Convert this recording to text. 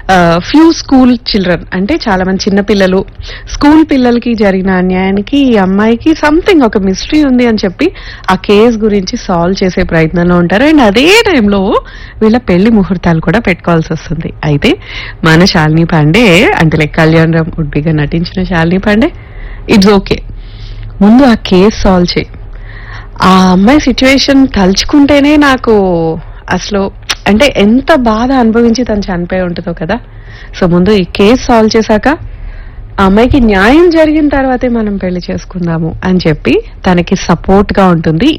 few school children అంటే చాలా మంది చిన్న పిల్లలు స్కూల్ పిల్లలకి జరిగిన అన్యాయానికి ఈ అమ్మాయికి సంథింగ్ ఒక మిస్టరీ ఉంది అని చెప్పి ఆ కేస్ గురించి సాల్వ్ చేసే ప్రయత్నంలో ఉంటారు అండ్ అదే టైంలో వీళ్ళ పెళ్లి ముహూర్తాలు కూడా పెట్టుకోవాల్సి వస్తుంది అయితే మన శాలిని పాండే అంటే లైక్ కళ్యాణ్ రామ్ ఉడ్బిగా నటించిన శాలిని పాండే ఇట్స్ ఓకే ముందు ఆ కేస్ సాల్వ్ చేయి ఆ అమ్మాయి సిచ్యువేషన్ తలుచుకుంటేనే నాకు అసలు అంటే ఎంత బాధ అనుభవించి తను చనిపోయి ఉంటుందో కదా సో ముందు ఈ కేసు సాల్వ్ చేశాక ఆ అమ్మాయికి న్యాయం జరిగిన తర్వాతే మనం పెళ్లి చేసుకుందాము అని చెప్పి తనకి సపోర్ట్ గా ఉంటుంది